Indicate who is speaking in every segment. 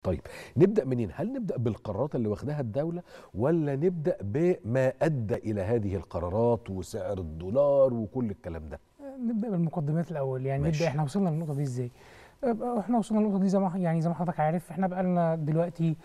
Speaker 1: طيب نبدا منين هل نبدا بالقرارات اللي واخداها الدوله ولا نبدا بما ادى الى هذه القرارات وسعر الدولار وكل الكلام ده
Speaker 2: نبدا بالمقدمات الاول يعني
Speaker 1: ماشي.
Speaker 2: نبدا احنا وصلنا للنقطه دي ازاي آه، احنا وصلنا للنقطه دي زي ما يعني زي ما حضرتك عارف احنا بقالنا دلوقتي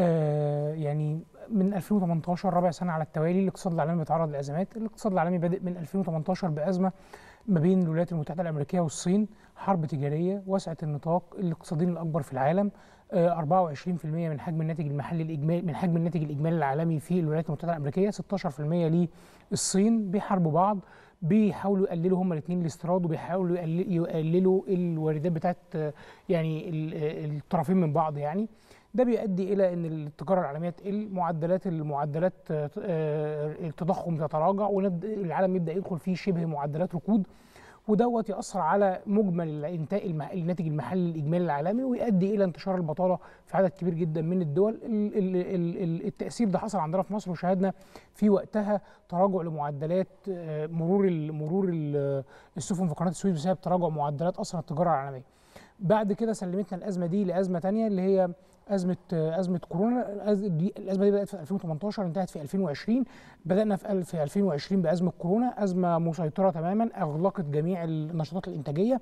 Speaker 2: آه يعني من 2018 رابع سنه على التوالي الاقتصاد العالمي بيتعرض لازمات الاقتصاد العالمي بادئ من 2018 بازمه ما بين الولايات المتحده الامريكيه والصين حرب تجاريه وسعت النطاق الاقتصادين الاكبر في العالم آه، 24% من حجم الناتج المحلي الاجمالي من حجم الناتج الاجمالي العالمي في الولايات المتحده الامريكيه 16% للصين بيحاربوا بعض بيحاولوا يقللوا هما الاثنين الاستيراد وبيحاولوا يقل- يقللوا الواردات بتاعت آه، يعني ال- آه، الطرفين من بعض يعني ده بيؤدي الى ان التجاره العالميه تقل معدلات المعدلات آه، آه، التضخم تتراجع والعالم يبدا يدخل في شبه معدلات ركود ودوت ياثر على مجمل الانتاج المح... الناتج المحلي الاجمالي العالمي ويؤدي الى انتشار البطاله في عدد كبير جدا من الدول ال... ال... ال... ال- التاثير ده حصل عندنا في مصر وشاهدنا في وقتها تراجع لمعدلات آه، مرور ال... مرور ال... السفن في قناه السويس بسبب تراجع معدلات اصلا التجاره العالميه بعد كده سلمتنا الازمه دي لازمه تانية اللي هي ازمه ازمه كورونا الأز- دي- الازمه دي بدات في 2018 انتهت في 2020 بدانا في ال- في 2020 بازمه كورونا ازمه مسيطره تماما اغلقت جميع النشاطات الانتاجيه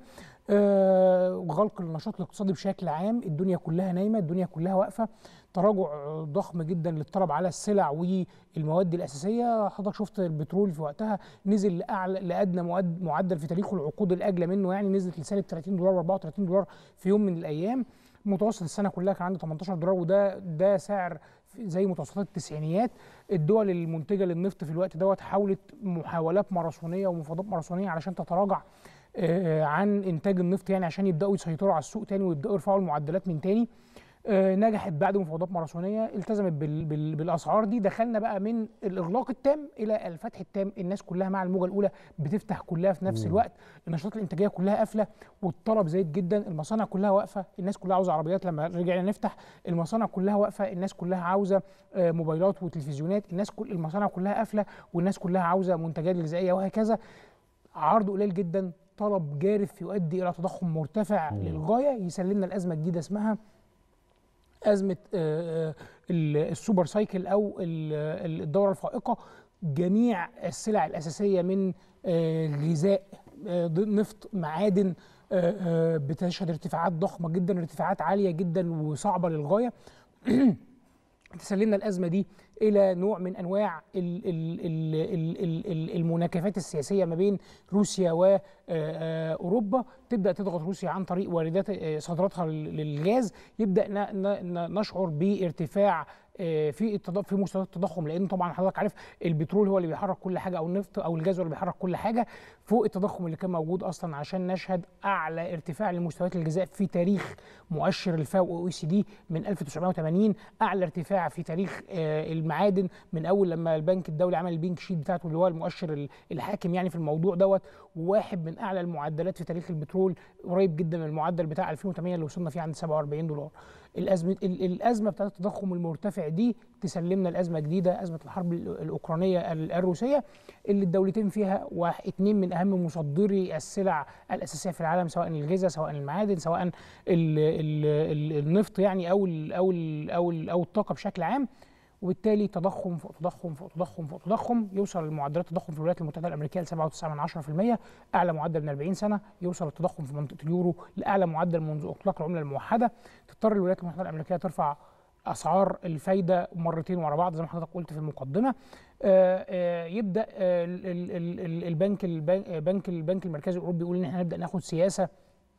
Speaker 2: آه، غلق النشاط الاقتصادي بشكل عام الدنيا كلها نايمه الدنيا كلها واقفه تراجع ضخم جدا للطلب على السلع والمواد الاساسيه حضرتك شفت البترول في وقتها نزل لاعلى لادنى معد- معدل في تاريخه العقود الاجلى منه يعني نزلت لسالب 30 دولار و34 دولار في يوم من الايام متوسط السنه كلها كان عنده 18 دولار وده ده سعر زي متوسطات التسعينيات الدول المنتجه للنفط في الوقت دوت حاولت محاولات ماراثونيه ومفاوضات ماراثونيه علشان تتراجع آه، عن انتاج النفط يعني عشان يبداوا يسيطروا على السوق تاني ويبداوا يرفعوا المعدلات من تاني آه، نجحت بعد مفاوضات ماراثونيه التزمت بال بال بالاسعار دي دخلنا بقى من الاغلاق التام الى الفتح التام الناس كلها مع الموجه الاولى بتفتح كلها في نفس
Speaker 1: مم.
Speaker 2: الوقت النشاطات الانتاجيه كلها قافله والطلب زايد جدا المصانع كلها واقفه الناس كلها عاوزه عربيات لما رجعنا نفتح المصانع كلها واقفه الناس كلها عاوزه آه، موبايلات وتلفزيونات الناس كل المصانع كلها قافله والناس كلها عاوزه منتجات غذائيه وهكذا عرض قليل جدا طلب جارف يؤدي الى تضخم مرتفع
Speaker 1: مم.
Speaker 2: للغايه يسلمنا الازمه الجديده اسمها ازمه آه، آه، ال- السوبر سايكل او ال- ال- الدوره الفائقه جميع السلع الاساسيه من آه، غذاء آه، ض- نفط معادن آه، آه، بتشهد ارتفاعات ضخمه جدا ارتفاعات عاليه جدا وصعبه للغايه تسلمنا الازمه دي الى نوع من انواع ال- ال- ال- ال- ال- ال- المناكفات السياسيه ما بين روسيا واوروبا تبدا تضغط روسيا عن طريق واردات آه، صادراتها لل- للغاز يبدا ن- ن- ن- نشعر بارتفاع آه، في التض- في مستويات التضخم لان طبعا حضرتك عارف البترول هو اللي بيحرك كل حاجه او النفط او الغاز هو اللي بيحرك كل حاجه فوق التضخم اللي كان موجود اصلا عشان نشهد اعلى ارتفاع لمستويات الغذاء في تاريخ مؤشر الفاو او سي دي من 1980 اعلى ارتفاع في تاريخ آه، المعادن من اول لما البنك الدولي عمل البينك شيت بتاعته اللي هو المؤشر ال- الحاكم يعني في الموضوع دوت وواحد من اعلى المعدلات في تاريخ البترول قريب جدا من المعدل بتاع 2008 اللي وصلنا فيه عند 47 دولار الازمه ال- الازمه بتاعت التضخم المرتفع دي تسلمنا الازمه جديده ازمه الحرب ال- الاوكرانيه ال- الروسيه اللي الدولتين فيها واحد اتنين من اهم مصدري السلع الاساسيه في العالم سواء الغذاء سواء المعادن سواء ال ال ال النفط يعني او ال او ال او ال او الطاقه بشكل عام وبالتالي تضخم فوق تضخم فوق تضخم فوق تضخم يوصل معدلات التضخم في الولايات المتحده الامريكيه ل 7.9% اعلى معدل من 40 سنه يوصل التضخم في منطقه اليورو لاعلى معدل منذ اطلاق العمله الموحده تضطر الولايات المتحده الامريكيه ترفع اسعار الفايده مرتين ورا بعض زي ما حضرتك قلت في المقدمه آه، آه، يبدا آه، ال- ال- ال- ال- البنك البنك بنك البنك المركزي الاوروبي يقول ان احنا نبدا ناخد سياسه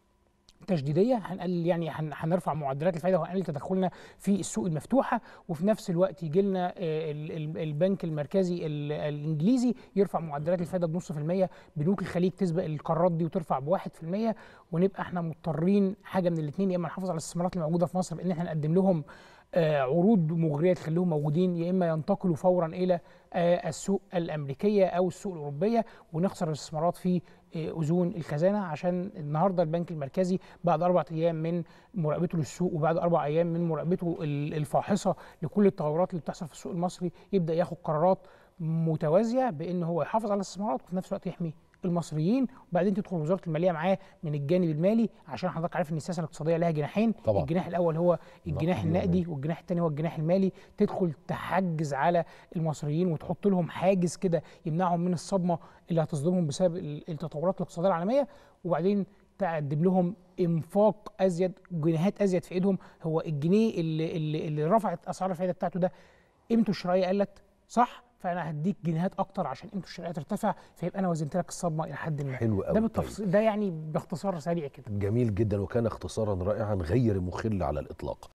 Speaker 2: تشديديه هنقلل يعني هن- هنرفع معدلات الفائده وهنقلل تدخلنا في السوق المفتوحه وفي نفس الوقت يجي لنا آه، ال- ال- البنك المركزي ال- الانجليزي يرفع معدلات الفائده بنص في الميه بنوك الخليج تسبق القرارات دي وترفع بواحد في الميه ونبقى احنا مضطرين حاجه من الاثنين يا اما نحافظ على الاستثمارات اللي موجوده في مصر بان احنا نقدم لهم آه، عروض مغريه تخليهم موجودين يا اما ينتقلوا فورا الى آه، السوق الامريكيه او السوق الاوروبيه ونخسر الاستثمارات في آه، اذون الخزانه عشان النهارده البنك المركزي بعد اربع ايام من مراقبته للسوق وبعد اربع ايام من مراقبته ال- الفاحصه لكل التغيرات اللي بتحصل في السوق المصري يبدا ياخد قرارات متوازيه بان هو يحافظ على الاستثمارات وفي نفس الوقت يحمي المصريين وبعدين تدخل وزاره الماليه معاه من الجانب المالي عشان حضرتك عارف ان السياسه الاقتصاديه لها جناحين
Speaker 1: طبعا.
Speaker 2: الجناح الاول هو الجناح
Speaker 1: نقدي
Speaker 2: النقدي
Speaker 1: ومالي.
Speaker 2: والجناح الثاني هو الجناح المالي تدخل تحجز على المصريين وتحط لهم حاجز كده يمنعهم من الصدمه اللي هتصدمهم بسبب ال- التطورات الاقتصاديه العالميه وبعدين تقدم لهم انفاق ازيد جنيهات ازيد في ايدهم هو الجنيه اللي اللي, اللي رفعت اسعار الفائده بتاعته ده قيمته الشرائيه قلت صح فانا هديك جنيهات اكتر عشان قيمته الشرائيه ترتفع فيبقى انا وزنت لك الصدمه الى حد ما
Speaker 1: حلو
Speaker 2: ده
Speaker 1: قوي
Speaker 2: بالتفصيل ده يعني باختصار سريع كده
Speaker 1: جميل جدا وكان اختصارا رائعا غير مخل على الاطلاق